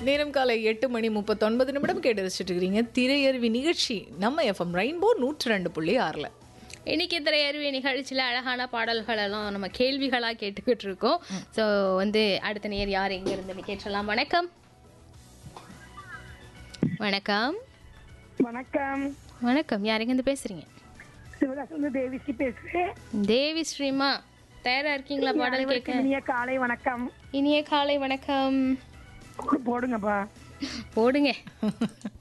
நேரம் காலை எட்டு மணி முப்பத்தொன்பது நிமிடம் கேட்டு வச்சுட்டு இருக்கிறீங்க திரையருவி நிகழ்ச்சி நம்ம எஃப்எம் ரெயின்போ நூற்றி ரெண்டு புள்ளி ஆறில் இன்னைக்கு திரையருவி நிகழ்ச்சியில் அழகான பாடல்கள் எல்லாம் நம்ம கேள்விகளாக கேட்டுக்கிட்டு இருக்கோம் ஸோ வந்து அடுத்த நேர் யார் எங்க இருந்துன்னு கேட்டலாம் வணக்கம் வணக்கம் வணக்கம் வணக்கம் யார் எங்கேருந்து பேசுறீங்க சிவதாசன் தேவிஸ்ரீ பேசுறேன் தேவி ஸ்ரீமா தயாரா இருக்கீங்களா பாடல் கேட்க இனிய காலை வணக்கம் இனிய காலை வணக்கம் போடுங்கப்பா போடுங்க